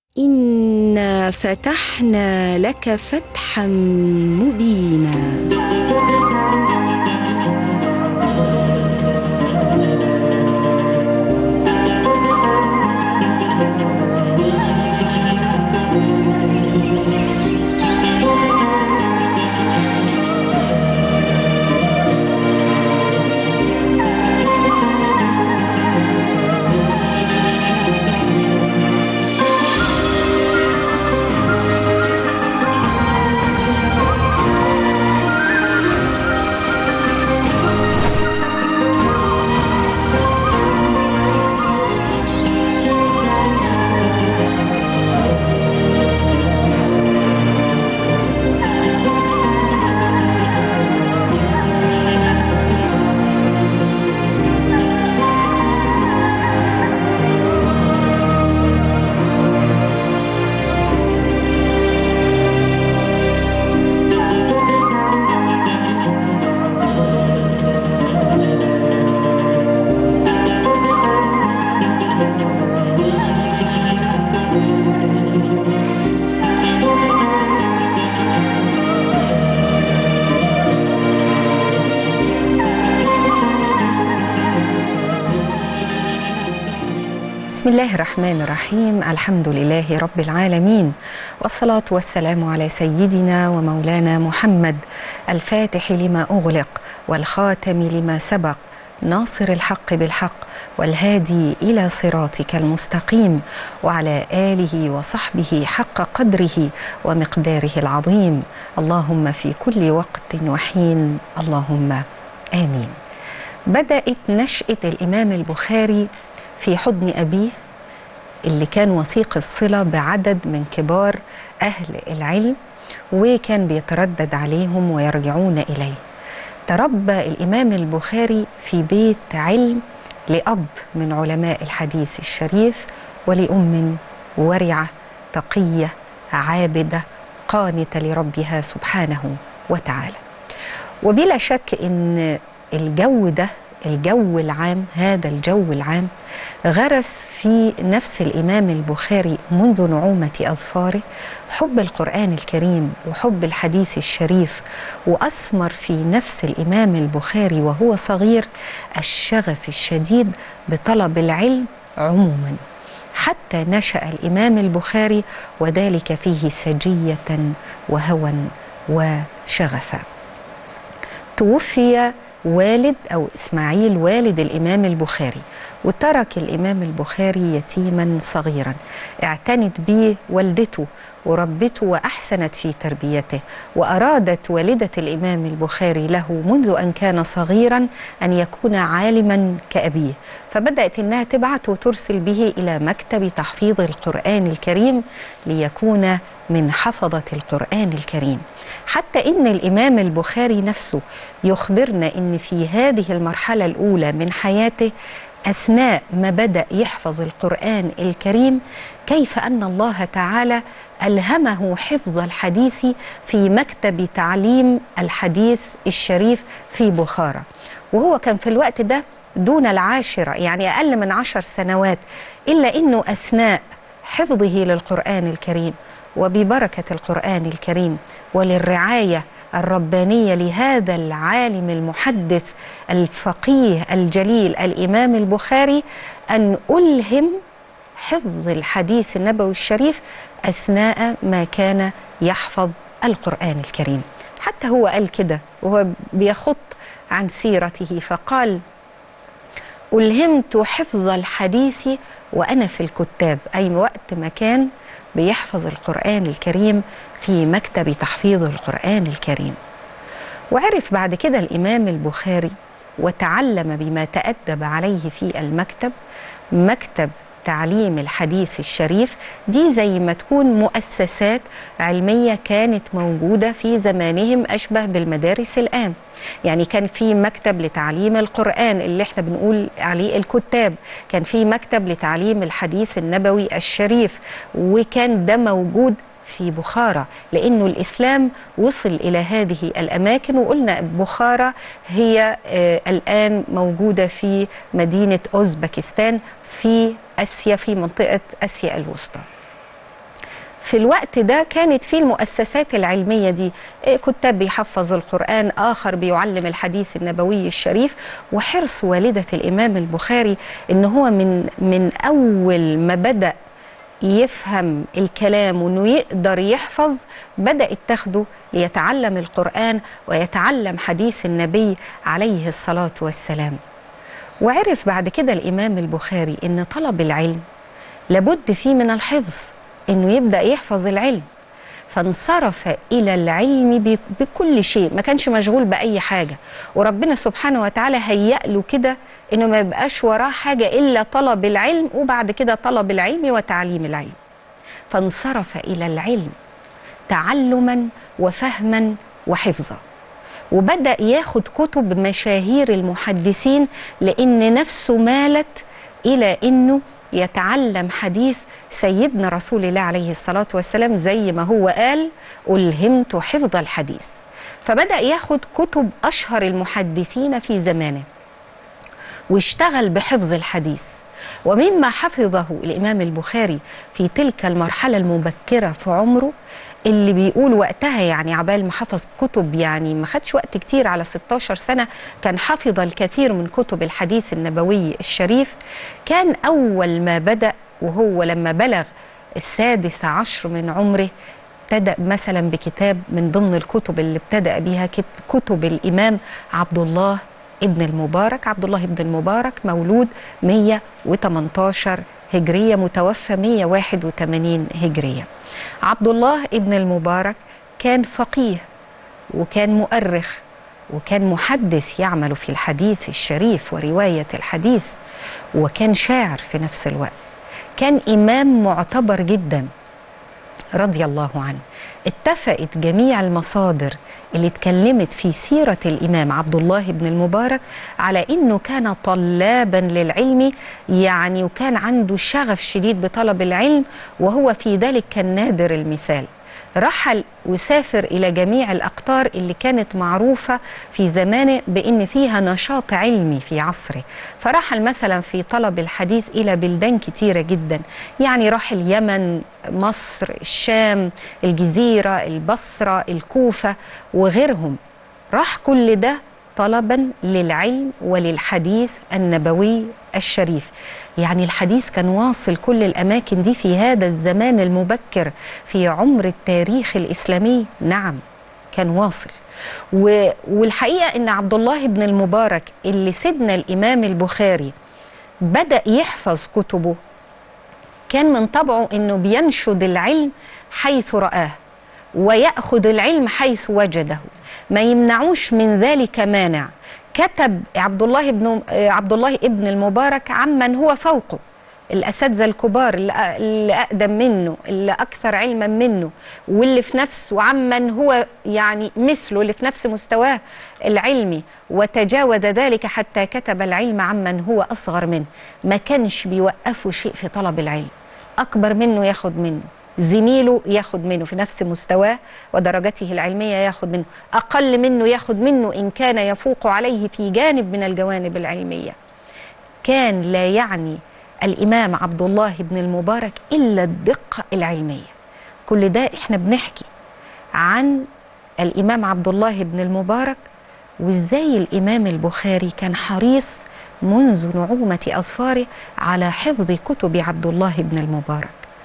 إنا فتحنا لك فتحا مبينا بسم الله الرحمن الرحيم الحمد لله رب العالمين والصلاة والسلام على سيدنا ومولانا محمد الفاتح لما أغلق والخاتم لما سبق ناصر الحق بالحق والهادي إلى صراطك المستقيم وعلى آله وصحبه حق قدره ومقداره العظيم اللهم في كل وقت وحين اللهم آمين بدأت نشأة الإمام البخاري في حضن أبيه اللي كان وثيق الصلة بعدد من كبار أهل العلم وكان بيتردد عليهم ويرجعون إليه تربى الإمام البخاري في بيت علم لأب من علماء الحديث الشريف ولأم ورعة تقية عابدة قانتة لربها سبحانه وتعالى وبلا شك إن الجو ده الجو العام هذا الجو العام غرس في نفس الامام البخاري منذ نعومه اظفاره حب القران الكريم وحب الحديث الشريف واثمر في نفس الامام البخاري وهو صغير الشغف الشديد بطلب العلم عموما حتى نشا الامام البخاري وذلك فيه سجيه وهوى وشغفا توفي والد او اسماعيل والد الامام البخاري وترك الامام البخاري يتيما صغيرا اعتنت به والدته وربته واحسنت في تربيته وارادت والده الامام البخاري له منذ ان كان صغيرا ان يكون عالما كابيه فبدات انها تبعث وترسل به الى مكتب تحفيظ القران الكريم ليكون من حفظه القران الكريم حتى ان الامام البخاري نفسه يخبرنا ان في هذه المرحله الاولى من حياته اثناء ما بدا يحفظ القران الكريم كيف ان الله تعالى الهمه حفظ الحديث في مكتب تعليم الحديث الشريف في بخارى وهو كان في الوقت ده دون العاشره يعني اقل من عشر سنوات الا انه اثناء حفظه للقران الكريم وببركه القران الكريم وللرعايه الربانيه لهذا العالم المحدث الفقيه الجليل الامام البخاري ان الهم حفظ الحديث النبوي الشريف اثناء ما كان يحفظ القران الكريم حتى هو قال كده وهو بيخط عن سيرته فقال ألهمت حفظ الحديث وأنا في الكتاب أي وقت ما كان بيحفظ القرآن الكريم في مكتب تحفيظ القرآن الكريم وعرف بعد كده الإمام البخاري وتعلم بما تأدب عليه في المكتب مكتب تعليم الحديث الشريف دي زي ما تكون مؤسسات علمية كانت موجودة في زمانهم أشبه بالمدارس الآن يعني كان في مكتب لتعليم القرآن اللي احنا بنقول عليه الكتاب كان في مكتب لتعليم الحديث النبوي الشريف وكان ده موجود في بخارى لأنه الإسلام وصل إلى هذه الأماكن وقلنا بخارى هي آه الآن موجودة في مدينة أوزبكستان في آسيا في منطقة آسيا الوسطى في الوقت ده كانت في المؤسسات العلمية دي إيه، كتاب بيحفظ القرآن آخر بيعلم الحديث النبوي الشريف وحرص والدة الإمام البخاري إن هو من من أول ما بدأ يفهم الكلام وانه يقدر يحفظ بدات تاخده ليتعلم القران ويتعلم حديث النبي عليه الصلاه والسلام وعرف بعد كده الامام البخاري ان طلب العلم لابد فيه من الحفظ انه يبدا يحفظ العلم فانصرف الى العلم ب- بكل شيء ما كانش مشغول باي حاجه وربنا سبحانه وتعالى هيأ له كده انه ما يبقاش وراه حاجه الا طلب العلم وبعد كده طلب العلم وتعليم العلم فانصرف الى العلم تعلما وفهما وحفظا وبدأ ياخد كتب مشاهير المحدثين لأن نفسه مالت إلى أنه يتعلم حديث سيدنا رسول الله عليه الصلاة والسلام زي ما هو قال ألهمت حفظ الحديث فبدأ ياخد كتب أشهر المحدثين في زمانه واشتغل بحفظ الحديث ومما حفظه الإمام البخاري في تلك المرحلة المبكرة في عمره اللي بيقول وقتها يعني عبال ما حفظ كتب يعني ما خدش وقت كتير على 16 سنة كان حفظ الكثير من كتب الحديث النبوي الشريف كان أول ما بدأ وهو لما بلغ السادس عشر من عمره ابتدأ مثلا بكتاب من ضمن الكتب اللي ابتدأ بها كت- كتب الإمام عبد الله ابن المبارك عبد الله ابن المبارك مولود 118 هجرية متوفى 181 هجرية عبد الله ابن المبارك كان فقيه وكان مؤرخ وكان محدث يعمل في الحديث الشريف ورواية الحديث وكان شاعر في نفس الوقت كان إمام معتبر جداً رضي الله عنه اتفقت جميع المصادر اللي اتكلمت في سيرة الإمام عبد الله بن المبارك على إنه كان طلابا للعلم يعني وكان عنده شغف شديد بطلب العلم وهو في ذلك كان نادر المثال رحل وسافر إلى جميع الأقطار اللي كانت معروفة في زمانه بأن فيها نشاط علمي في عصره فرحل مثلا في طلب الحديث إلى بلدان كتيرة جدا يعني راح اليمن مصر الشام الجزيرة البصرة الكوفة وغيرهم راح كل ده طلبا للعلم وللحديث النبوي الشريف يعني الحديث كان واصل كل الاماكن دي في هذا الزمان المبكر في عمر التاريخ الاسلامي نعم كان واصل و... والحقيقه ان عبد الله بن المبارك اللي سيدنا الامام البخاري بدا يحفظ كتبه كان من طبعه انه بينشد العلم حيث رآه ويأخذ العلم حيث وجده ما يمنعوش من ذلك مانع كتب عبد الله بن عبد الله ابن المبارك عمن هو فوقه الاساتذه الكبار اللي اللي اقدم منه اللي اكثر علما منه واللي في نفس وعمن هو يعني مثله اللي في نفس مستواه العلمي وتجاوز ذلك حتى كتب العلم عمن هو اصغر منه ما كانش بيوقفه شيء في طلب العلم اكبر منه ياخد منه زميله ياخد منه في نفس مستواه ودرجته العلميه ياخد منه اقل منه ياخد منه ان كان يفوق عليه في جانب من الجوانب العلميه كان لا يعني الامام عبد الله بن المبارك الا الدقه العلميه كل ده احنا بنحكي عن الامام عبد الله بن المبارك وازاي الامام البخاري كان حريص منذ نعومه اظفاره على حفظ كتب عبد الله بن المبارك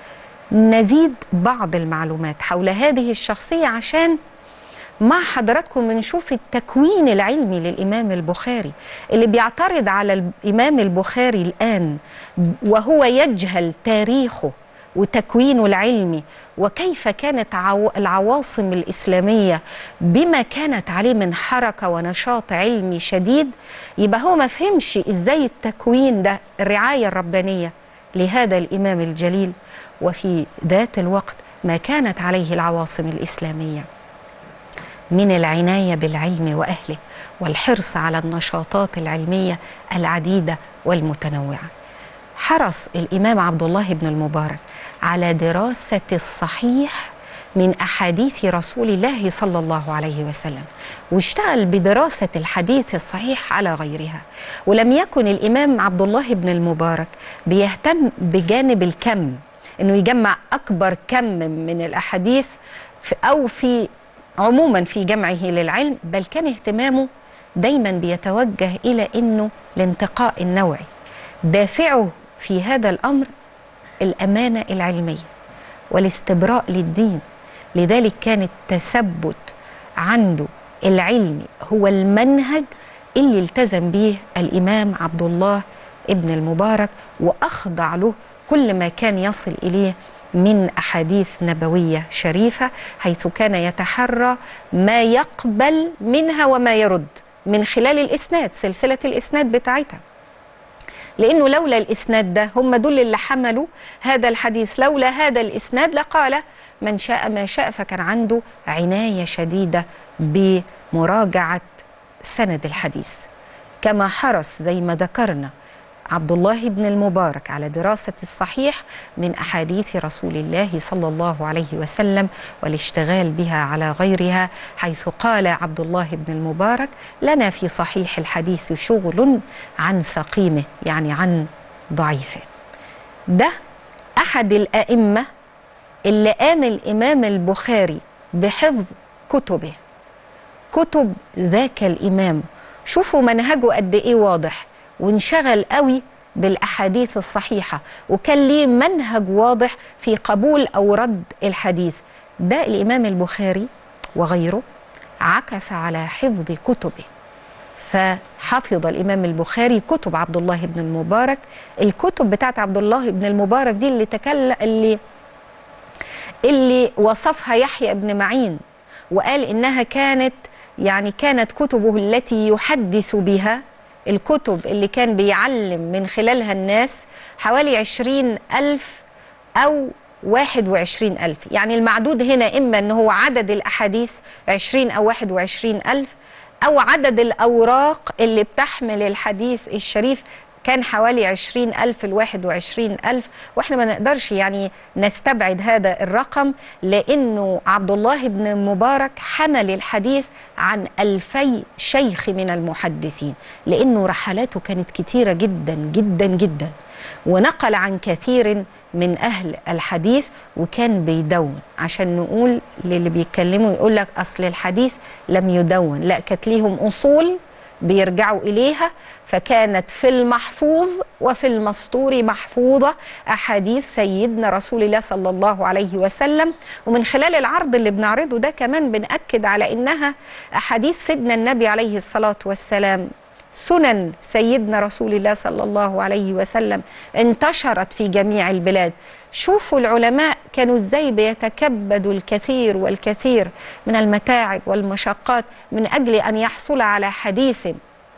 نزيد بعض المعلومات حول هذه الشخصيه عشان مع حضراتكم بنشوف التكوين العلمي للإمام البخاري اللي بيعترض على الإمام البخاري الآن وهو يجهل تاريخه وتكوينه العلمي وكيف كانت عو... العواصم الإسلامية بما كانت عليه من حركة ونشاط علمي شديد يبقى هو ما فهمش إزاي التكوين ده الرعاية الربانية لهذا الإمام الجليل وفي ذات الوقت ما كانت عليه العواصم الإسلامية من العنايه بالعلم واهله والحرص على النشاطات العلميه العديده والمتنوعه. حرص الامام عبد الله بن المبارك على دراسه الصحيح من احاديث رسول الله صلى الله عليه وسلم واشتغل بدراسه الحديث الصحيح على غيرها ولم يكن الامام عبد الله بن المبارك بيهتم بجانب الكم انه يجمع اكبر كم من الاحاديث في او في عموما في جمعه للعلم بل كان اهتمامه دايما بيتوجه الى انه الانتقاء النوعي دافعه في هذا الامر الامانه العلميه والاستبراء للدين لذلك كان التثبت عنده العلمي هو المنهج اللي التزم به الامام عبد الله ابن المبارك واخضع له كل ما كان يصل اليه من احاديث نبويه شريفه حيث كان يتحرى ما يقبل منها وما يرد من خلال الاسناد سلسله الاسناد بتاعتها لانه لولا الاسناد ده هم دول اللي حملوا هذا الحديث لولا هذا الاسناد لقال من شاء ما شاء فكان عنده عنايه شديده بمراجعه سند الحديث كما حرص زي ما ذكرنا عبد الله بن المبارك على دراسة الصحيح من أحاديث رسول الله صلى الله عليه وسلم والاشتغال بها على غيرها حيث قال عبد الله بن المبارك لنا في صحيح الحديث شغل عن سقيمه يعني عن ضعيفه ده أحد الأئمة اللي قام الإمام البخاري بحفظ كتبه كتب ذاك الإمام شوفوا منهجه قد إيه واضح وانشغل قوي بالاحاديث الصحيحه وكان ليه منهج واضح في قبول او رد الحديث ده الامام البخاري وغيره عكف على حفظ كتبه فحفظ الامام البخاري كتب عبد الله بن المبارك الكتب بتاعت عبد الله بن المبارك دي اللي تكلم اللي اللي وصفها يحيى بن معين وقال انها كانت يعني كانت كتبه التي يحدث بها الكتب اللي كان بيعلم من خلالها الناس حوالي عشرين ألف أو واحد وعشرين ألف يعني المعدود هنا إما أنه هو عدد الأحاديث عشرين أو واحد وعشرين ألف أو عدد الأوراق اللي بتحمل الحديث الشريف كان حوالي عشرين ألف الواحد وعشرين ألف وإحنا ما نقدرش يعني نستبعد هذا الرقم لأنه عبد الله بن مبارك حمل الحديث عن ألفي شيخ من المحدثين لأنه رحلاته كانت كتيرة جدا جدا جدا ونقل عن كثير من أهل الحديث وكان بيدون عشان نقول للي بيتكلموا يقول لك أصل الحديث لم يدون لا كانت ليهم أصول بيرجعوا إليها فكانت في المحفوظ وفي المسطور محفوظة أحاديث سيدنا رسول الله صلى الله عليه وسلم ومن خلال العرض اللي بنعرضه ده كمان بنأكد على إنها أحاديث سيدنا النبي عليه الصلاة والسلام سنن سيدنا رسول الله صلى الله عليه وسلم انتشرت في جميع البلاد شوفوا العلماء كانوا ازاي بيتكبدوا الكثير والكثير من المتاعب والمشقات من اجل ان يحصل على حديث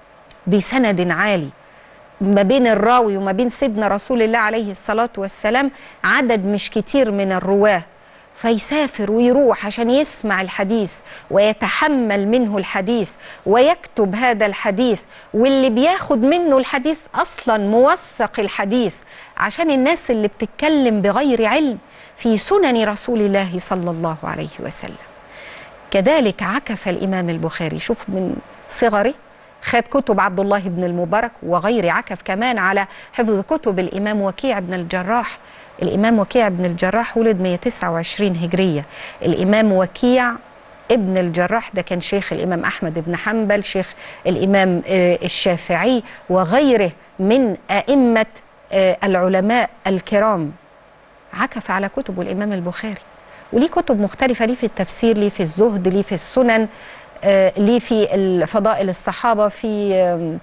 بسند عالي ما بين الراوي وما بين سيدنا رسول الله عليه الصلاه والسلام عدد مش كتير من الرواه فيسافر ويروح عشان يسمع الحديث ويتحمل منه الحديث ويكتب هذا الحديث واللي بياخد منه الحديث اصلا موثق الحديث عشان الناس اللي بتتكلم بغير علم في سنن رسول الله صلى الله عليه وسلم كذلك عكف الامام البخاري شوف من صغره خد كتب عبد الله بن المبارك وغير عكف كمان على حفظ كتب الامام وكيع بن الجراح الإمام وكيع بن الجراح ولد 129 هجرية الإمام وكيع ابن الجراح ده كان شيخ الإمام أحمد بن حنبل شيخ الإمام الشافعي وغيره من أئمة العلماء الكرام عكف على كتب الإمام البخاري وليه كتب مختلفة ليه في التفسير ليه في الزهد ليه في السنن ليه في فضائل الصحابة في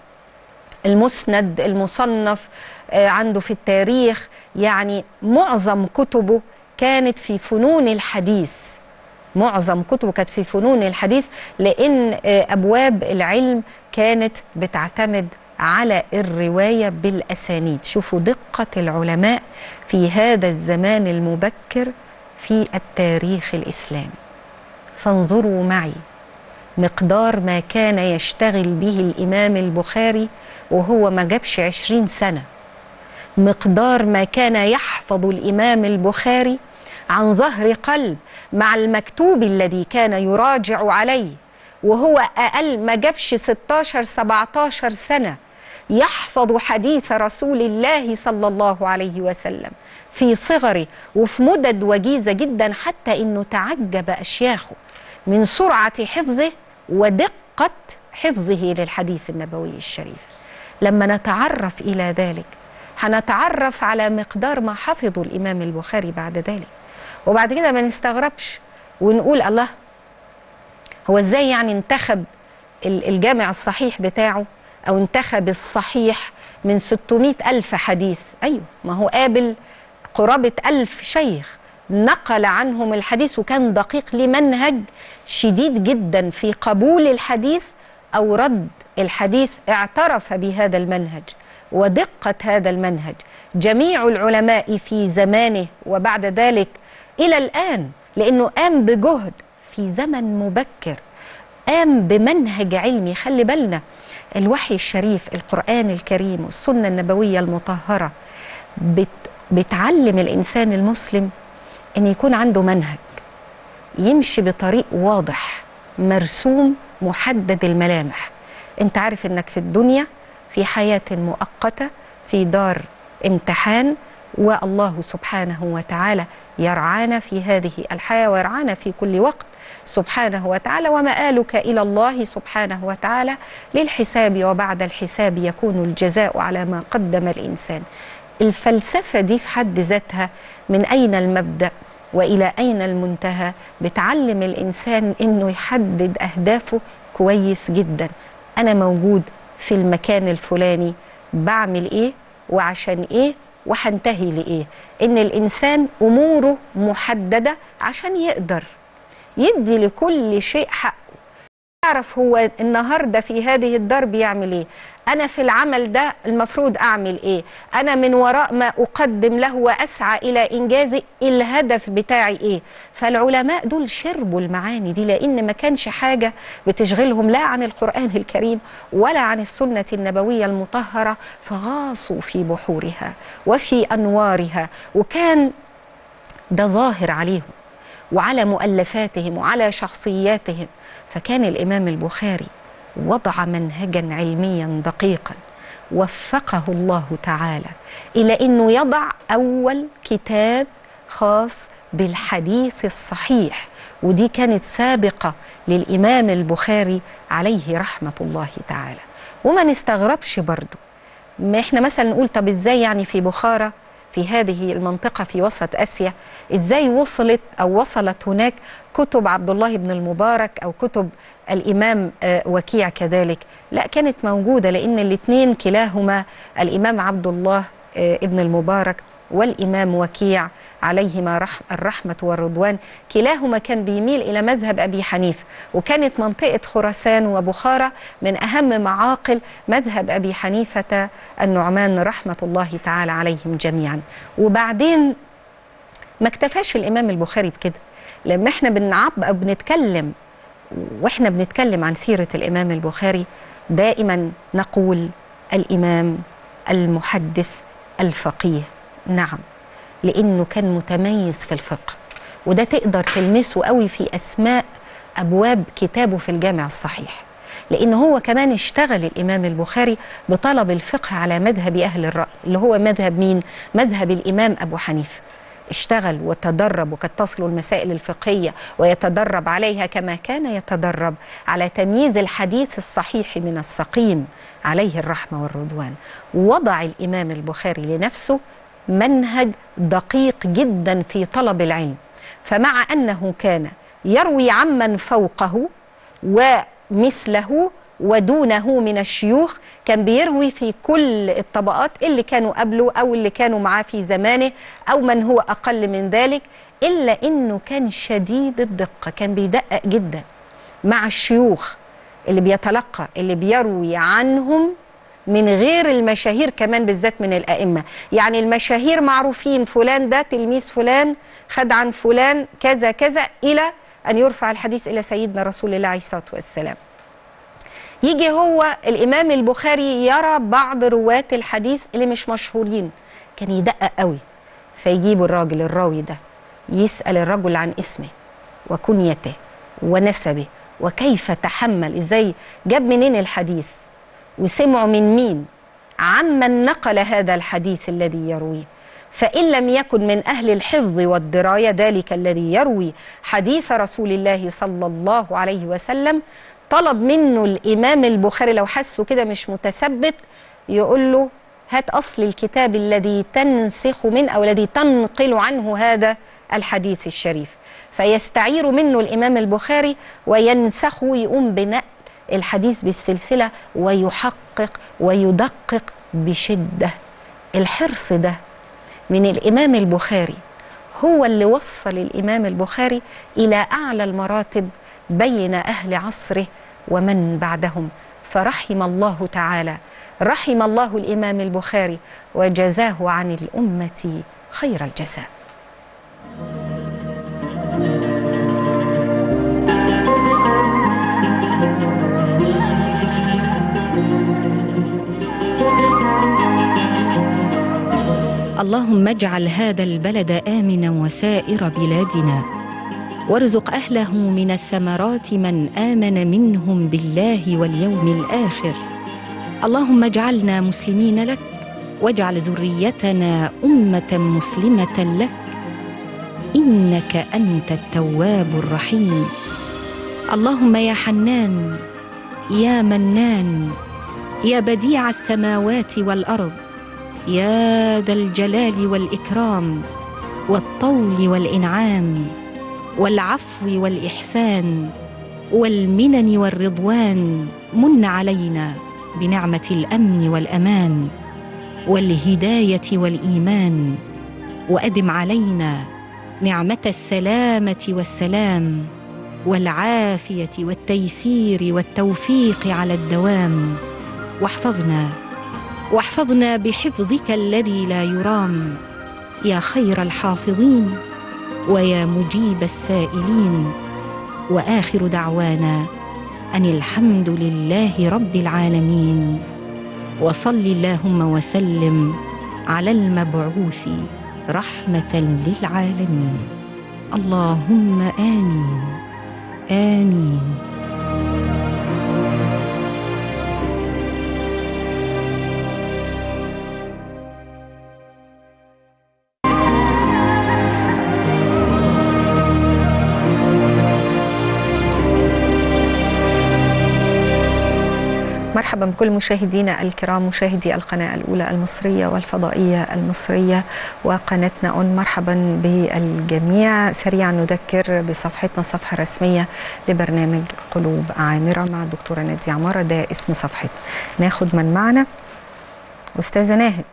المسند المصنف عنده في التاريخ يعني معظم كتبه كانت في فنون الحديث معظم كتبه كانت في فنون الحديث لان ابواب العلم كانت بتعتمد على الروايه بالاسانيد شوفوا دقه العلماء في هذا الزمان المبكر في التاريخ الاسلامي فانظروا معي مقدار ما كان يشتغل به الإمام البخاري وهو ما جابش عشرين سنة مقدار ما كان يحفظ الإمام البخاري عن ظهر قلب مع المكتوب الذي كان يراجع عليه وهو أقل ما جابش 16 17 سنة يحفظ حديث رسول الله صلى الله عليه وسلم في صغره وفي مدد وجيزة جدا حتى أنه تعجب أشياخه من سرعة حفظه ودقة حفظه للحديث النبوي الشريف لما نتعرف إلى ذلك هنتعرف على مقدار ما حفظه الإمام البخاري بعد ذلك وبعد كده ما نستغربش ونقول الله هو ازاي يعني انتخب الجامع الصحيح بتاعه أو انتخب الصحيح من 600 ألف حديث أيوة ما هو قابل قرابة ألف شيخ نقل عنهم الحديث وكان دقيق لمنهج شديد جدا في قبول الحديث أو رد الحديث اعترف بهذا المنهج ودقة هذا المنهج جميع العلماء في زمانه وبعد ذلك إلى الآن لأنه قام بجهد في زمن مبكر قام بمنهج علمي خلي بالنا الوحي الشريف القرآن الكريم والسنة النبوية المطهرة بت بتعلم الإنسان المسلم أن يكون عنده منهج يمشي بطريق واضح مرسوم محدد الملامح انت عارف انك في الدنيا في حياة مؤقتة في دار امتحان والله سبحانه وتعالى يرعانا في هذه الحياة ويرعانا في كل وقت سبحانه وتعالى ومآلك إلى الله سبحانه وتعالى للحساب وبعد الحساب يكون الجزاء على ما قدم الإنسان الفلسفة دي في حد ذاتها من أين المبدأ والى اين المنتهى بتعلم الانسان انه يحدد اهدافه كويس جدا انا موجود في المكان الفلاني بعمل ايه وعشان ايه وهنتهي لايه ان الانسان اموره محدده عشان يقدر يدي لكل شيء حقه يعرف هو النهارده في هذه الدار بيعمل ايه انا في العمل ده المفروض اعمل ايه انا من وراء ما اقدم له واسعى الى انجاز الهدف بتاعي ايه فالعلماء دول شربوا المعاني دي لان ما كانش حاجه بتشغلهم لا عن القران الكريم ولا عن السنه النبويه المطهره فغاصوا في بحورها وفي انوارها وكان ده ظاهر عليهم وعلى مؤلفاتهم وعلى شخصياتهم فكان الامام البخاري وضع منهجا علميا دقيقا وفقه الله تعالى الى انه يضع اول كتاب خاص بالحديث الصحيح ودي كانت سابقه للامام البخاري عليه رحمه الله تعالى وما نستغربش برضه ما احنا مثلا نقول طب ازاي يعني في بخارى في هذه المنطقة في وسط آسيا إزاي وصلت أو وصلت هناك كتب عبد الله بن المبارك أو كتب الإمام وكيع كذلك لا كانت موجودة لأن الاثنين كلاهما الإمام عبد الله ابن المبارك والإمام وكيع عليهما رح الرحمة والرضوان كلاهما كان بيميل إلى مذهب أبي حنيفة وكانت منطقة خراسان وبخارى من أهم معاقل مذهب أبي حنيفة النعمان رحمة الله تعالى عليهم جميعا وبعدين ما اكتفاش الإمام البخاري بكده لما احنا بنعب أو بنتكلم واحنا بنتكلم عن سيرة الإمام البخاري دائما نقول الإمام المحدث الفقيه نعم لانه كان متميز في الفقه وده تقدر تلمسه قوي في اسماء ابواب كتابه في الجامع الصحيح لان هو كمان اشتغل الامام البخاري بطلب الفقه على مذهب اهل الراي اللي هو مذهب مين مذهب الامام ابو حنيفه اشتغل وتدرب وقد تصل المسائل الفقهيه ويتدرب عليها كما كان يتدرب على تمييز الحديث الصحيح من السقيم عليه الرحمه والرضوان وضع الامام البخاري لنفسه منهج دقيق جدا في طلب العلم فمع انه كان يروي عمن فوقه ومثله ودونه من الشيوخ كان بيروي في كل الطبقات اللي كانوا قبله او اللي كانوا معاه في زمانه او من هو اقل من ذلك الا انه كان شديد الدقه كان بيدقق جدا مع الشيوخ اللي بيتلقى اللي بيروي عنهم من غير المشاهير كمان بالذات من الأئمة يعني المشاهير معروفين فلان ده تلميذ فلان خد عن فلان كذا كذا إلى أن يرفع الحديث إلى سيدنا رسول الله عليه الصلاة والسلام يجي هو الإمام البخاري يرى بعض رواة الحديث اللي مش مشهورين كان يدقق قوي فيجيب الراجل الراوي ده يسأل الرجل عن اسمه وكنيته ونسبه وكيف تحمل ازاي جاب منين الحديث وسمعوا من مين عمن نقل هذا الحديث الذي يرويه فإن لم يكن من أهل الحفظ والدراية ذلك الذي يروي حديث رسول الله صلى الله عليه وسلم طلب منه الإمام البخاري لو حسه كده مش متثبت يقول له هات أصل الكتاب الذي تنسخ من أو الذي تنقل عنه هذا الحديث الشريف فيستعير منه الإمام البخاري وينسخه يقوم بنقل الحديث بالسلسلة ويحقق ويدقق بشدة الحرص ده من الإمام البخاري هو اللي وصل الإمام البخاري إلى أعلى المراتب بين أهل عصره ومن بعدهم فرحم الله تعالى رحم الله الإمام البخاري وجزاه عن الأمة خير الجزاء اللهم اجعل هذا البلد امنا وسائر بلادنا وارزق اهله من الثمرات من امن منهم بالله واليوم الاخر اللهم اجعلنا مسلمين لك واجعل ذريتنا امه مسلمه لك انك انت التواب الرحيم اللهم يا حنان يا منان يا بديع السماوات والارض يا ذا الجلال والاكرام والطول والانعام والعفو والاحسان والمنن والرضوان من علينا بنعمه الامن والامان والهدايه والايمان وادم علينا نعمه السلامه والسلام والعافيه والتيسير والتوفيق على الدوام واحفظنا واحفظنا بحفظك الذي لا يرام يا خير الحافظين ويا مجيب السائلين واخر دعوانا ان الحمد لله رب العالمين وصل اللهم وسلم على المبعوث رحمه للعالمين اللهم امين امين مرحبا بكل مشاهدينا الكرام مشاهدي القناة الأولى المصرية والفضائية المصرية وقناتنا أون مرحبا بالجميع سريعا نذكر بصفحتنا صفحة رسمية لبرنامج قلوب عامرة مع الدكتورة نادية عمارة ده اسم صفحتنا ناخد من معنا أستاذة ناهد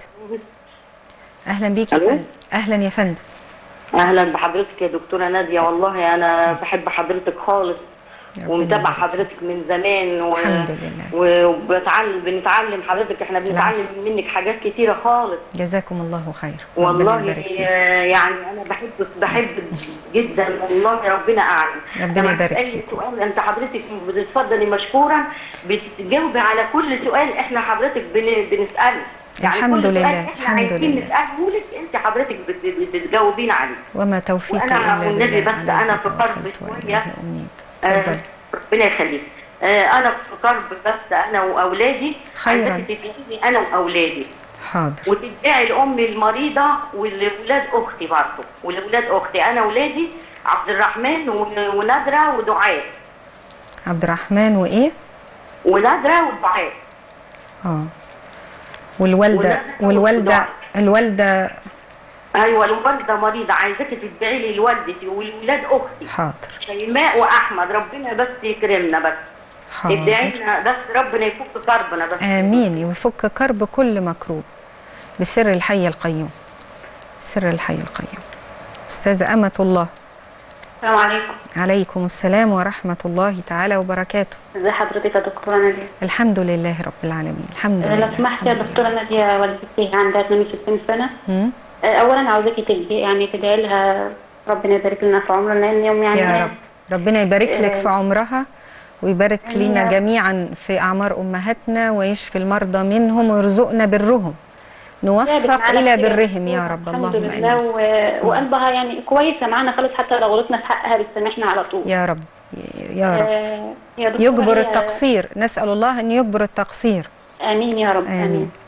أهلا بيك يا ألو؟ فندم أهلا يا فندم اهلا بحضرتك يا دكتوره ناديه والله انا بحب حضرتك خالص ربنا ومتابعه يبارك فيك. حضرتك من زمان و... الحمد لله. وبتعلم بنتعلم حضرتك احنا بنتعلم العفو. منك حاجات كتيره خالص جزاكم الله خير ربنا والله يبارك فيك. آه، يعني انا بحبك بحبك جدا والله ربنا اعلم ربنا لما يبارك تسألني فيك. سؤال انت حضرتك بتتفضلي مشكورا بتجاوبي على كل سؤال احنا حضرتك بن... بنساله الحمد كل سؤال لله، احنا الحمد عايزين لله. نساله لك انت حضرتك بت... بت- بتجاوبينا عليه وما توفيقي وأنا إلا والنبي بالله بس عليه أنا في قرب توكلت شوية. وإليه أنيب آه، اتفضلي ربنا يخليك آه، انا في قرب بس انا واولادي خيراً. عايزاكي تدعيني انا واولادي حاضر وتدعي لامي المريضه ولولاد اختي برضه ولولاد اختي انا ولادي عبد الرحمن و- ونادره ودعاء عبد الرحمن وإيه؟ ونادره ودعاء اه والوالدة والوالدة والوالدة والدعاء. الوالدة ايوه الوالده مريضه عايزاكي تدعي لي لوالدتي ولولاد اختي حاضر شيماء واحمد ربنا بس يكرمنا بس ادعي حاضر لنا بس ربنا يفك كربنا بس آمين ويفك كرب كل مكروب بسر الحي القيوم سر الحي القيوم أستاذة أمة الله السلام عليكم عليكم السلام ورحمة الله تعالى وبركاته ازي حضرتك يا دكتورة نادية؟ الحمد لله رب العالمين الحمد لو لله سمحت يا الحمد دكتورة نادية والدتي عندها 62 سنة لله. مم؟ آه، أولا عاوزاكي تدعي يعني تدعي لها ربنا يبارك لنا في عمرنا لأن يوم يعني يا رب ربنا يبارك لك في عمرها ويبارك آمين لنا يا رب. جميعا في أعمار أمهاتنا ويشفي المرضى منهم ويرزقنا برهم نوفق تعبت معانا إلى كتير. برهم يا رب الحمد اللهم لله آمين و... وقلبها يعني كويسة معانا خالص حتى لو غلطنا في حقها بتسامحنا على طول يا رب يا رب آه، يا دكتورة يجبر هي- التقصير نسأل الله أن يجبر التقصير آمين يا رب آمين. آمين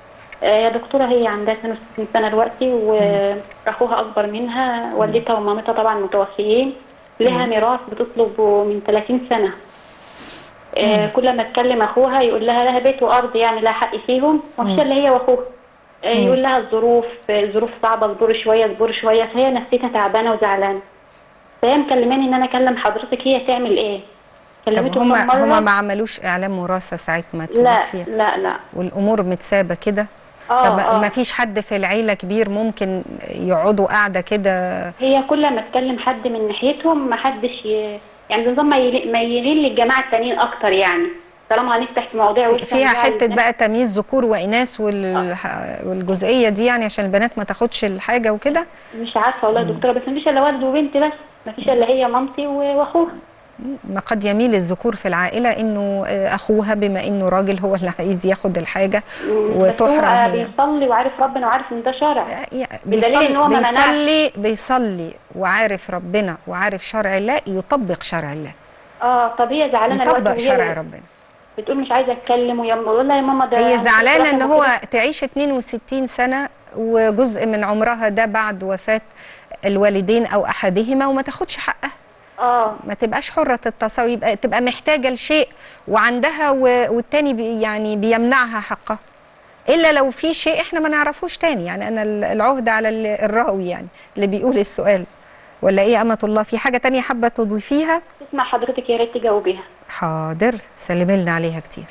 آه، يا دكتورة هي عندها 62 سنة دلوقتي وأخوها أكبر منها والدتها ومامتها طبعا متوفيين لها ميراث بتطلبه من 30 سنة آه، كل ما تكلم أخوها يقول لها لها بيت وأرض يعني لها حق فيهم مفيش إلا هي وأخوها آه، يقول لها الظروف آه، الظروف صعبة اصبري شوية اصبري شوية فهي نفسيتها تعبانة وزعلانة فهي مكلماني إن أنا أكلم حضرتك هي تعمل إيه؟ طب كلمته هم كم مرة هم ما عملوش اعلام وراثه ساعه ما لا توفي لا لا والامور متسابه كده آه، طب آه. ما فيش حد في العيله كبير ممكن يقعدوا قاعده كده هي كل ما تكلم حد من ناحيتهم ما حدش ي... يعني نظام ما يلي- ميالين للجماعه التانيين اكتر يعني طالما هنفتح في مواضيع وسع فيها بقى حته الناس- بقى تمييز ذكور واناث وال... والجزئيه دي يعني عشان البنات ما تاخدش الحاجه وكده مش عارفه والله يا دكتوره بس مفيش الا ولد وبنت بس مفيش الا هي مامتي و- واخوها ما قد يميل الذكور في العائله انه آه، اخوها بما انه راجل هو اللي عايز ياخد الحاجه بس وتحرم هو هي بيصلي وعارف ربنا وعارف ان ده شرع يعني بدليل إن هو بيصلي ما منعش. بيصلي بيصلي وعارف ربنا وعارف شرع الله يطبق شرع الله اه طب هي زعلانه يطبق دلوقتي شرع وهي ربنا بتقول مش عايزه اتكلم ويا بقول لها يا ماما ده هي أنا زعلانه كنت ان رايحة هو المفروض- تعيش 62 سنه وجزء من عمرها ده بعد وفاه الوالدين او احدهما وما تاخدش حقها اه ما تبقاش حرة التصرف يبقى تبقى محتاجة لشيء وعندها و- والتاني بي يعني بيمنعها حقها إلا لو في شيء إحنا ما نعرفوش تاني يعني أنا ال- العهدة على ال- الراوي يعني اللي بيقول السؤال ولا إيه أمة الله في حاجة تانية حابة تضيفيها تسمع حضرتك يا ريت تجاوبيها حاضر سلمي لنا عليها كتير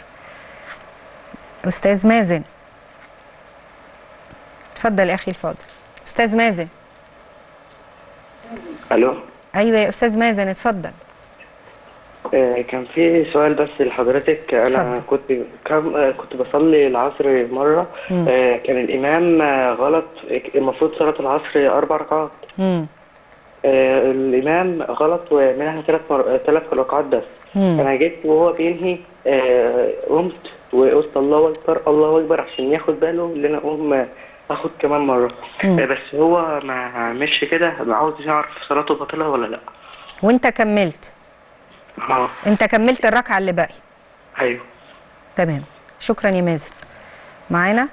أستاذ مازن اتفضل يا أخي الفاضل أستاذ مازن الو أيوة يا أستاذ مازن اتفضل آه، كان في سؤال بس لحضرتك انا اتفضل. كنت كم آه، كنت بصلي العصر مره مم. آه، كان الامام آه، غلط المفروض صلاه العصر اربع ركعات مم. آه، الامام غلط ومنها ثلاث مر... ثلاث ركعات بس مم. انا جيت وهو بينهي آه، قمت وقلت الله اكبر الله اكبر عشان ياخد باله ان انا اقوم آه، اخد كمان مره مم. آه، بس هو ما عملش كده عاوز يعرف صلاته باطله ولا لا وأنت كملت اه أنت كملت الركعة اللي باقي ايوه تمام شكرا يا مازن معانا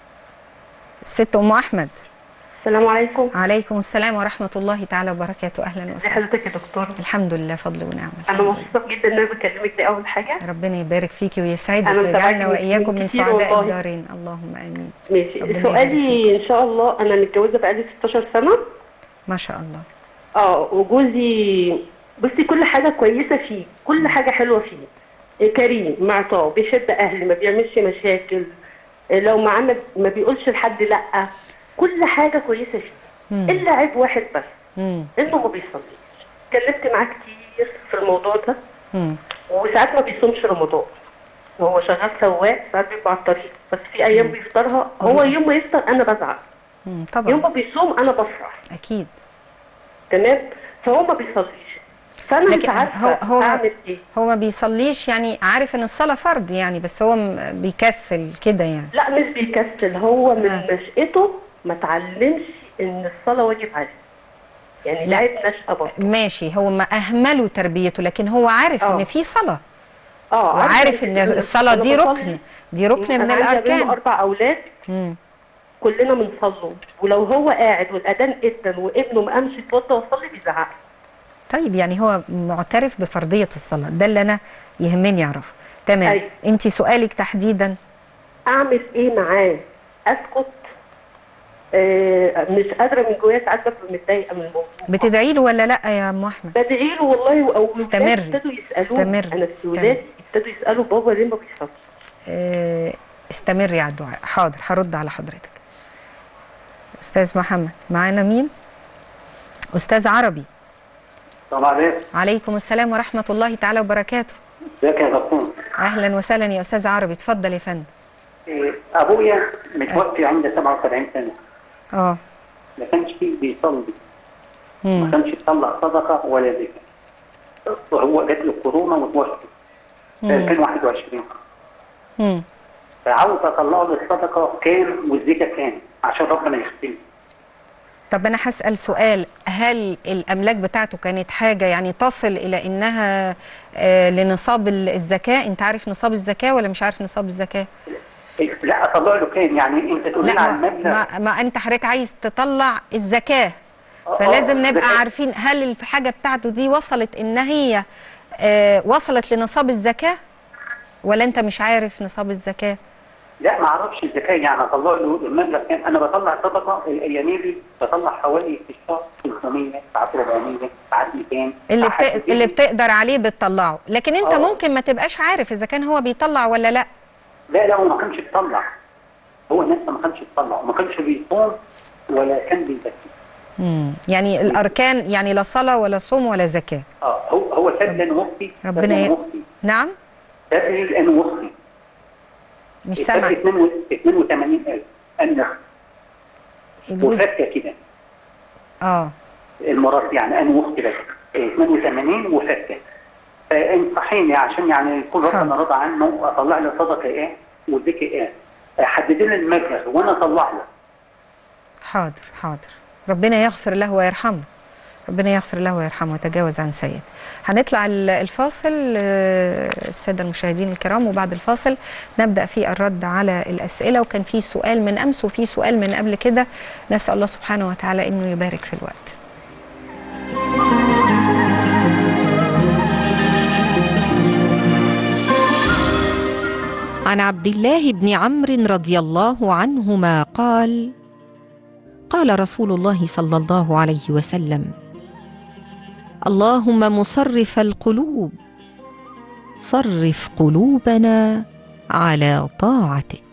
الست ام احمد السلام عليكم عليكم السلام ورحمه الله تعالى وبركاته اهلا ازي وسهلا حضرتك يا دكتور الحمد لله فضل ونعمه انا الحمد لله. مبسوطه جدا ان انا بكلمك دي اول حاجه ربنا يبارك فيكي ويسعدك أنا ويجعلنا متابعاكي واياكم من من كتير سعداء والله. الدارين اللهم امين ماشي ربنا يبارك سؤالي ان شاء الله انا متجوزه بقالي 16 سنه ما شاء الله اه وجوزي بصي كل حاجه كويسه فيه كل حاجه حلوه فيه كريم معطاء بيشد اهلي ما بيعملش مشاكل لو معاه ما- ما بيقولش لحد لا كل حاجه كويسه فيه مم. الا عيب واحد بس مم. انه ما بيصليش اتكلمت معاه كتير في الموضوع ده مم. وساعات ما بيصومش رمضان هو شغال سواق ساعات بيبقى على الطريق بس في ايام بيفطرها هو يوم ما يفطر انا بزعل مم. يوم طبعا ما بيصوم انا بفرح اكيد تمام فهو ما بيصليش فانا مش لكن عارفه هو هو اعمل ايه هو ما بيصليش يعني عارف ان الصلاه فرض يعني بس هو م- بيكسل كده يعني لا مش بيكسل هو من آه. نشأته ما اتعلمش ان الصلاه واجب عليه يعني لا. لعب نشأة برضه ماشي هو ما اهملوا تربيته لكن هو عارف آه. ان في صلاه اه وعارف ان الصلاه أنا دي بصلي. ركن دي ركن أنا من عندي بينه الاركان اربع اولاد مم. كلنا بنصلوا ولو هو قاعد والاذان اذن وابنه ما قامش يتوضى ويصلي بيزعق طيب يعني هو معترف بفرضيه الصلاه ده اللي انا يهمني اعرفه تمام أيوة. انت سؤالك تحديدا اعمل ايه معاه اسكت آه مش قادره من جوايا ساعات ببقى متضايقه من الموضوع بتدعي له ولا لا يا ام احمد بدعي له والله او استمري. ابتدوا يسالوه استمري. انا في استمري. ولادي ابتدوا يسالوا بابا ليه ما بيصليش آه، استمري على الدعاء حاضر هرد على حضرتك استاذ محمد معانا مين استاذ عربي السلام عليكم عليكم السلام ورحمه الله تعالى وبركاته ازيك يا دكتور اهلا وسهلا يا استاذ عربي اتفضل يا فندم إيه، ابويا متوفي عنده 77 سنه اه ما كانش فيه بيصلي ما مم. كانش بيطلع صدقه ولا ذكر وهو جات له كورونا وتوفي في 2021 مم. فعاوز اطلع له الصدقه كام والزكاه كام عشان ربنا يختم طب انا هسال سؤال هل الاملاك بتاعته كانت حاجه يعني تصل الى انها آه، لنصاب ال- الزكاه انت عارف نصاب الزكاه ولا مش عارف نصاب الزكاه إيه، لا اطلع له كام يعني انت تقول لي لا على ما, المبلغ ما, ما انت حضرتك عايز تطلع الزكاه آه، فلازم آه، نبقى زكاة. عارفين هل الحاجه بتاعته دي وصلت ان هي آه وصلت لنصاب الزكاه ولا انت مش عارف نصاب الزكاه لا ما اعرفش الزكاه يعني اطلع له المبلغ كام انا بطلع صدقه الايامين دي بطلع حوالي في الشهر 300 ساعات 400 ساعات 200 اللي ساعات بت... اللي 200. بتقدر عليه بتطلعه لكن انت آه. ممكن ما تبقاش عارف اذا كان هو بيطلع ولا لا لا لا هو ما كانش بيطلع هو نفسه ما كانش بيطلع وما كانش بيصوم ولا كان بيزكي مم. يعني الاركان يعني لا صلاه ولا صوم ولا زكاه اه هو هو ساب لي اختي ساب ربنا لي ي... اختي نعم ساب لي انا واختي مش ساب سامع 82000 انا الجزء وفكه كده اه المرات يعني انا واختي بس إيه، 82 وفكه فانصحيني عشان يعني يكون ربنا حاضر. رضى عنه واطلع له صدقه ايه وذكي ايه حددوا لي المبلغ وانا اطلع له حاضر حاضر ربنا يغفر له ويرحمه ربنا يغفر له ويرحمه ويتجاوز عن سيئات هنطلع ال- الفاصل آه، السادة المشاهدين الكرام وبعد الفاصل نبدأ في الرد على الأسئلة وكان في سؤال من أمس وفي سؤال من قبل كده نسأل الله سبحانه وتعالى أنه يبارك في الوقت عن عبد الله بن عمرو رضي الله عنهما قال قال رسول الله صلى الله عليه وسلم اللهم مصرف القلوب صرف قلوبنا على طاعتك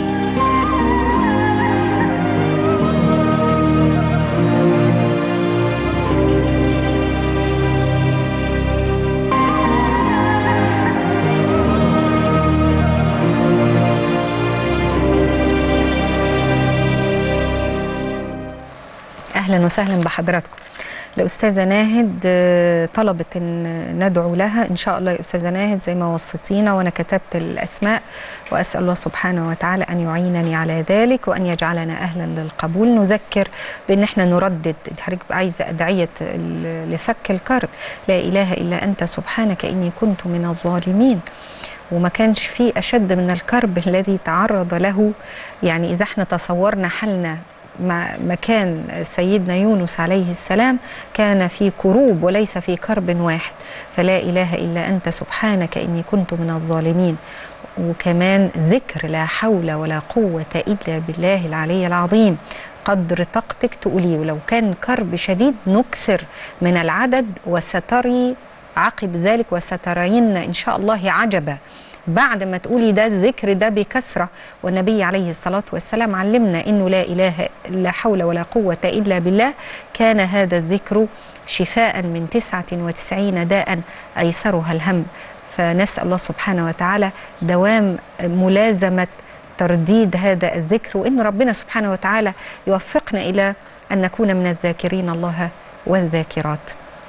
اهلا وسهلا بحضراتكم الأستاذة ناهد آه، طلبت أن ندعو لها إن شاء الله يا أستاذة ناهد زي ما وصيتينا وأنا كتبت الأسماء وأسأل الله سبحانه وتعالى أن يعينني على ذلك وأن يجعلنا أهلا للقبول نذكر بأن احنا نردد حضرتك عايزة أدعية ال- لفك الكرب لا إله إلا أنت سبحانك إني كنت من الظالمين وما كانش فيه أشد من الكرب الذي تعرض له يعني إذا احنا تصورنا حالنا ما مكان سيدنا يونس عليه السلام كان في كروب وليس في كرب واحد فلا إله إلا أنت سبحانك إني كنت من الظالمين وكمان ذكر لا حول ولا قوة إلا بالله العلي العظيم قدر طاقتك تقولي ولو كان كرب شديد نكثر من العدد وستري عقب ذلك وسترين إن شاء الله عجبا بعد ما تقولي ده الذكر ده بكثرة والنبي عليه الصلاة والسلام علمنا أنه لا إله لا حول ولا قوة إلا بالله كان هذا الذكر شفاء من تسعة وتسعين داء أيسرها الهم فنسأل الله سبحانه وتعالى دوام ملازمة ترديد هذا الذكر وإن ربنا سبحانه وتعالى يوفقنا إلى أن نكون من الذاكرين الله والذاكرات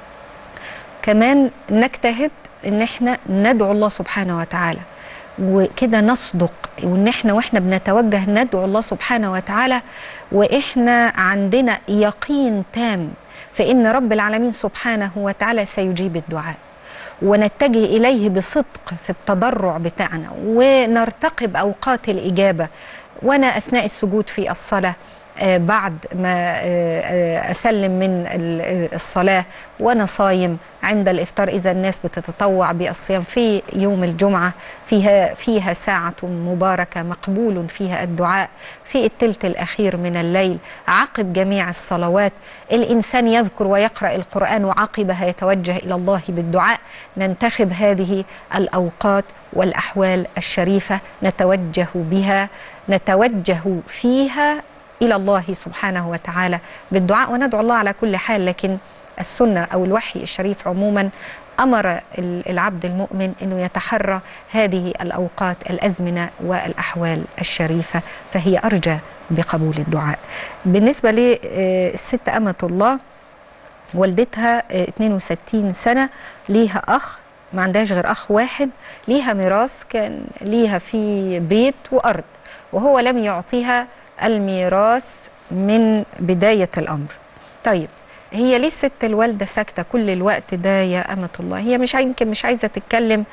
كمان نجتهد ان احنا ندعو الله سبحانه وتعالى وكده نصدق وان احنا واحنا بنتوجه ندعو الله سبحانه وتعالى واحنا عندنا يقين تام في ان رب العالمين سبحانه وتعالى سيجيب الدعاء ونتجه اليه بصدق في التضرع بتاعنا ونرتقب اوقات الاجابه وانا اثناء السجود في الصلاه آه، بعد ما آه، آه، اسلم من ال- الصلاه وانا صايم عند الافطار اذا الناس بتتطوع بالصيام في يوم الجمعه فيها فيها ساعه مباركه مقبول فيها الدعاء في الثلث الاخير من الليل عقب جميع الصلوات الانسان يذكر ويقرا القران وعقبها يتوجه الى الله بالدعاء ننتخب هذه الاوقات والاحوال الشريفه نتوجه بها نتوجه فيها الى الله سبحانه وتعالى بالدعاء وندعو الله على كل حال لكن السنه او الوحي الشريف عموما امر ال- العبد المؤمن انه يتحرى هذه الاوقات الازمنه والاحوال الشريفه فهي ارجى بقبول الدعاء. بالنسبه للست امه الله والدتها آه، 62 سنه ليها اخ ما عندهاش غير اخ واحد ليها ميراث كان ليها في بيت وارض وهو لم يعطيها الميراث من بدايه الامر. طيب هي ليه الست الوالده ساكته كل الوقت ده يا امه الله؟ هي مش يمكن مش عايزه تتكلم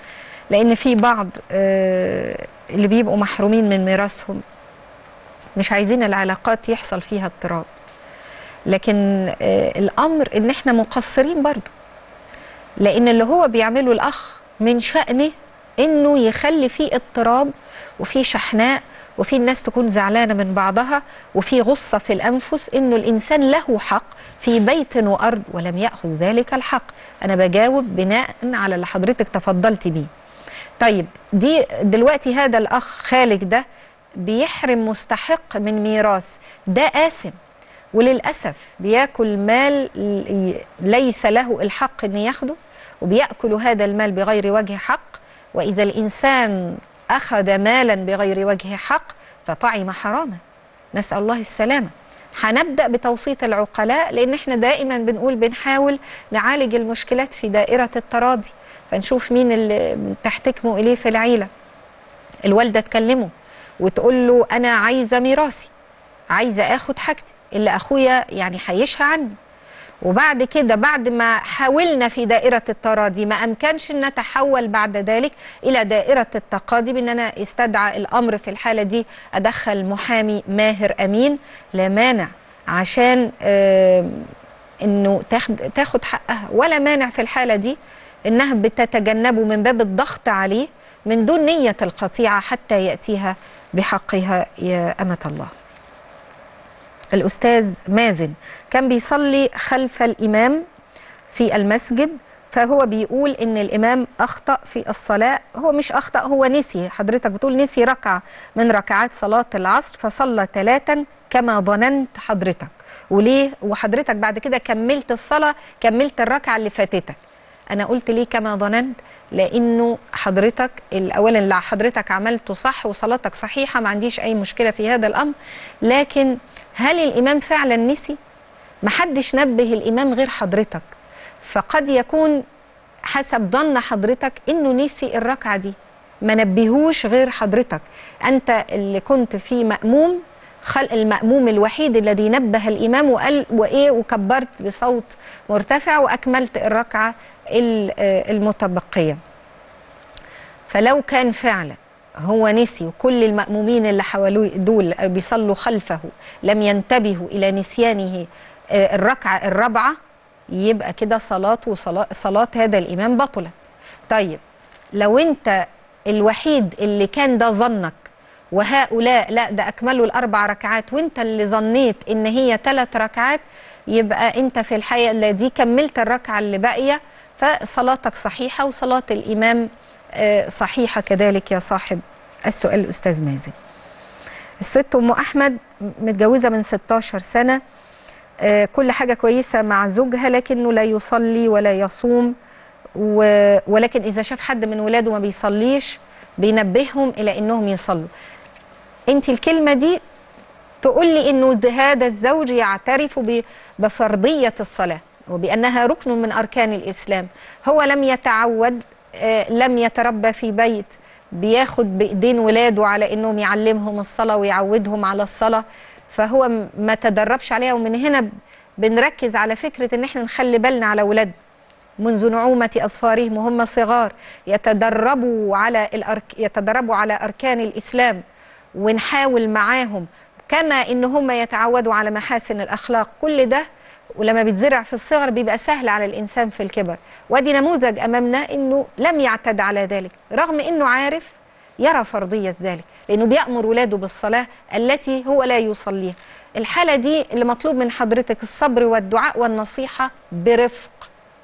لان في بعض آه، اللي بيبقوا محرومين من ميراثهم مش عايزين العلاقات يحصل فيها اضطراب لكن آه، الامر ان احنا مقصرين برضو لان اللي هو بيعمله الاخ من شأنه انه يخلي فيه اضطراب وفي شحناء وفي الناس تكون زعلانه من بعضها وفي غصه في الانفس انه الانسان له حق في بيت وارض ولم ياخذ ذلك الحق انا بجاوب بناء على اللي حضرتك تفضلتي بيه طيب دي دلوقتي هذا الاخ خالد ده بيحرم مستحق من ميراث ده آثم وللأسف بياكل مال ل- ليس له الحق أن ياخده وبيأكل هذا المال بغير وجه حق وإذا الإنسان أخذ مالا بغير وجه حق فطعم حراما نسأل الله السلامة هنبدأ بتوسيط العقلاء لأن احنا دائما بنقول بنحاول نعالج المشكلات في دائرة التراضي فنشوف مين اللي تحتكموا إليه في العيلة الوالدة تكلمه وتقول له أنا عايزة ميراثي عايزة آخد حاجتي اللي أخويا يعني هيشهى عني وبعد كده بعد ما حاولنا في دائرة التراضي ما أمكنش أن نتحول بعد ذلك إلى دائرة التقاضي بأن أنا استدعى الأمر في الحالة دي أدخل محامي ماهر أمين لا مانع عشان آه انه تاخد تاخد حقها ولا مانع في الحاله دي انها بتتجنبه من باب الضغط عليه من دون نيه القطيعه حتى ياتيها بحقها يا امه الله. الاستاذ مازن كان بيصلي خلف الامام في المسجد فهو بيقول ان الامام اخطا في الصلاه هو مش اخطا هو نسي حضرتك بتقول نسي ركعه من ركعات صلاه العصر فصلى ثلاثا كما ظننت حضرتك وليه وحضرتك بعد كده كملت الصلاه كملت الركعه اللي فاتتك انا قلت ليه كما ظننت لانه حضرتك اولا اللي حضرتك عملته صح وصلاتك صحيحه ما عنديش اي مشكله في هذا الامر لكن هل الامام فعلا نسي محدش نبه الامام غير حضرتك فقد يكون حسب ظن حضرتك انه نسي الركعه دي ما نبهوش غير حضرتك انت اللي كنت في ماموم خلق المأموم الوحيد الذي نبه الإمام وقال وإيه وكبرت بصوت مرتفع وأكملت الركعة ال- آه المتبقية فلو كان فعلا هو نسي وكل المأمومين اللي حواليه دول بيصلوا خلفه لم ينتبهوا إلى نسيانه آه، الركعة الرابعة يبقى كده صلاة وصلاة صلاة هذا الإمام بطلت طيب لو أنت الوحيد اللي كان ده ظنك وهؤلاء لا ده أكملوا الأربع ركعات وأنت اللي ظنيت إن هي ثلاث ركعات يبقى أنت في الحقيقة دي كملت الركعة اللي باقية فصلاتك صحيحة وصلاة الإمام آه، صحيحة كذلك يا صاحب السؤال الأستاذ مازن الست أم أحمد متجوزة من 16 سنة آه، كل حاجة كويسة مع زوجها لكنه لا يصلي ولا يصوم و... ولكن إذا شاف حد من ولاده ما بيصليش بينبههم إلى إنهم يصلوا أنت الكلمة دي تقول لي إنه ده- هذا الزوج يعترف ب... بفرضية الصلاة وبأنها ركن من أركان الإسلام هو لم يتعود آه، لم يتربى في بيت بياخد بإيدين ولاده على إنهم يعلمهم الصلاة ويعودهم على الصلاة فهو م- ما تدربش عليها ومن هنا ب- بنركز على فكرة إن إحنا نخلي بالنا على ولادنا منذ نعومة أظفارهم وهم صغار يتدربوا على الأرك... يتدربوا على أركان الإسلام ونحاول معاهم كما إن هم يتعودوا على محاسن الأخلاق كل ده ولما بيتزرع في الصغر بيبقى سهل على الإنسان في الكبر وادي نموذج أمامنا إنه لم يعتد على ذلك رغم إنه عارف يرى فرضية ذلك لأنه بيأمر ولاده بالصلاة التي هو لا يصليها الحالة دي اللي مطلوب من حضرتك الصبر والدعاء والنصيحة برفق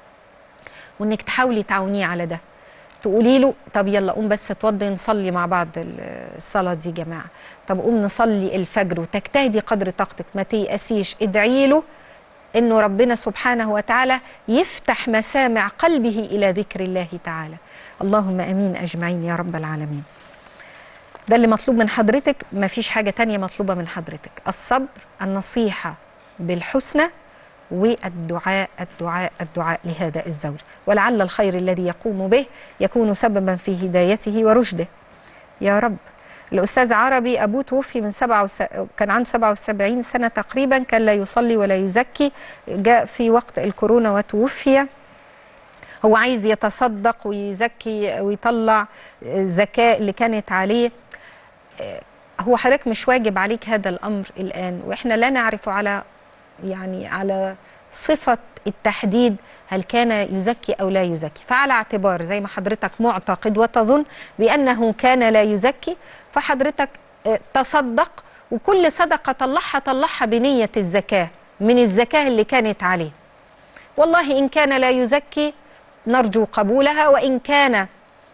وانك تحاولي تعاونيه على ده تقولي له طب يلا قوم بس اتوضي نصلي مع بعض ال- الصلاه دي يا جماعه طب قوم نصلي الفجر وتجتهدي قدر طاقتك ما تيأسيش ادعي له انه ربنا سبحانه وتعالى يفتح مسامع قلبه الى ذكر الله تعالى اللهم امين اجمعين يا رب العالمين ده اللي مطلوب من حضرتك ما فيش حاجة تانية مطلوبة من حضرتك الصبر النصيحة بالحسنى والدعاء الدعاء الدعاء لهذا الزوج ولعل الخير الذي يقوم به يكون سببا في هدايته ورشده يا رب الأستاذ عربي أبوه توفي من سبعة وس... كان عنده 77 سنة تقريبا كان لا يصلي ولا يزكي جاء في وقت الكورونا وتوفي هو عايز يتصدق ويزكي ويطلع الزكاة اللي كانت عليه هو حضرتك مش واجب عليك هذا الأمر الآن وإحنا لا نعرف على يعني على صفة التحديد هل كان يزكي أو لا يزكي فعلى اعتبار زي ما حضرتك معتقد وتظن بأنه كان لا يزكي فحضرتك آه، تصدق وكل صدقة طلعها طلعها بنية الزكاة من الزكاة اللي كانت عليه والله إن كان لا يزكي نرجو قبولها وإن كان آه،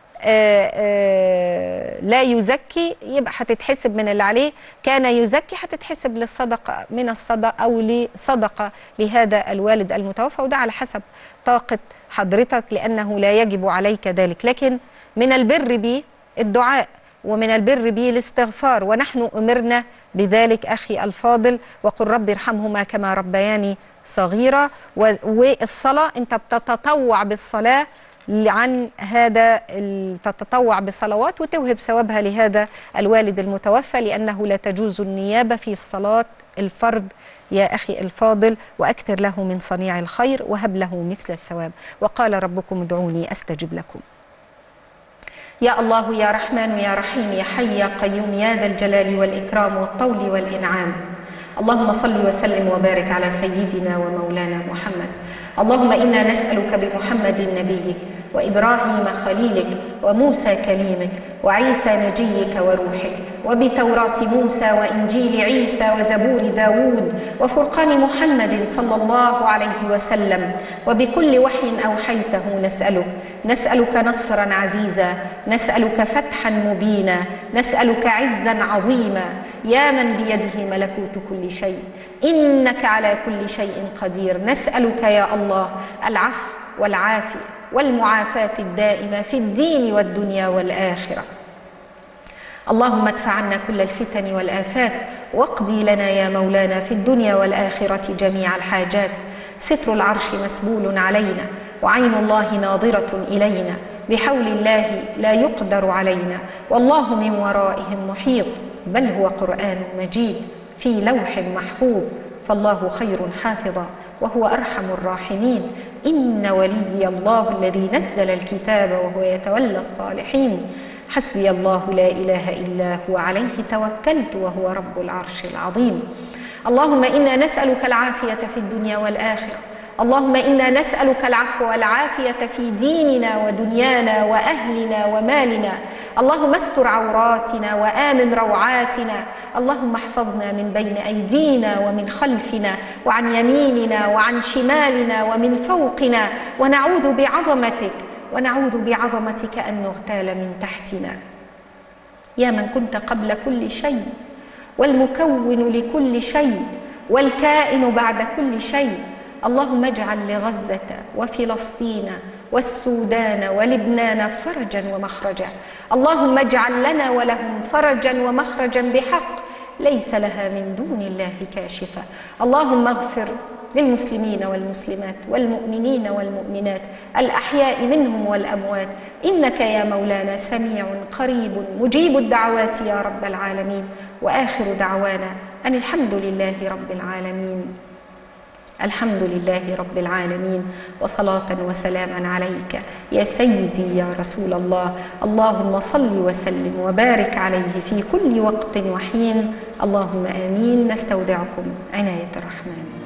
آه، لا يزكي يبقى هتتحسب من اللي عليه كان يزكي هتتحسب للصدقة من الصدقة أو لصدقة لهذا الوالد المتوفى وده على حسب طاقة حضرتك لأنه لا يجب عليك ذلك لكن من البر به الدعاء ومن البر به الاستغفار ونحن أمرنا بذلك أخي الفاضل وقل رب ارحمهما كما ربياني صغيرة و- والصلاة أنت بتتطوع بالصلاة عن هذا ال- تتطوع بصلوات وتوهب ثوابها لهذا الوالد المتوفى لأنه لا تجوز النيابة في الصلاة الفرض يا أخي الفاضل وأكثر له من صنيع الخير وهب له مثل الثواب وقال ربكم ادعوني أستجب لكم يا الله يا رحمن يا رحيم يا حي يا قيوم يا ذا الجلال والإكرام والطول والإنعام اللهم صل وسلم وبارك على سيدنا ومولانا محمد اللهم إنا نسألك بمحمد نبيك وإبراهيم خليلك وموسى كليمك وعيسى نجيك وروحك وبتوراة موسى وإنجيل عيسى وزبور داود وفرقان محمد صلى الله عليه وسلم وبكل وحي أوحيته نسألك نسألك نصرا عزيزا نسألك فتحا مبينا نسألك عزا عظيما يا من بيده ملكوت كل شيء إنك على كل شيء قدير نسألك يا الله العفو والعافية والمعافاة الدائمة في الدين والدنيا والآخرة اللهم ادفع عنا كل الفتن والآفات واقضي لنا يا مولانا في الدنيا والآخرة جميع الحاجات ستر العرش مسبول علينا وعين الله ناظرة إلينا بحول الله لا يقدر علينا والله من ورائهم محيط بل هو قرآن مجيد في لوح محفوظ فالله خير حافظا وهو ارحم الراحمين ان ولي الله الذي نزل الكتاب وهو يتولى الصالحين حسبي الله لا اله الا هو عليه توكلت وهو رب العرش العظيم اللهم انا نسالك العافيه في الدنيا والاخره اللهم انا نسالك العفو والعافيه في ديننا ودنيانا واهلنا ومالنا اللهم استر عوراتنا وامن روعاتنا اللهم احفظنا من بين ايدينا ومن خلفنا وعن يميننا وعن شمالنا ومن فوقنا ونعوذ بعظمتك ونعوذ بعظمتك ان نغتال من تحتنا يا من كنت قبل كل شيء والمكون لكل شيء والكائن بعد كل شيء اللهم اجعل لغزه وفلسطين والسودان ولبنان فرجا ومخرجا اللهم اجعل لنا ولهم فرجا ومخرجا بحق ليس لها من دون الله كاشفه اللهم اغفر للمسلمين والمسلمات والمؤمنين والمؤمنات الاحياء منهم والاموات انك يا مولانا سميع قريب مجيب الدعوات يا رب العالمين واخر دعوانا ان الحمد لله رب العالمين الحمد لله رب العالمين وصلاة وسلاما عليك يا سيدي يا رسول الله اللهم صل وسلم وبارك عليه في كل وقت وحين اللهم آمين نستودعكم عناية الرحمن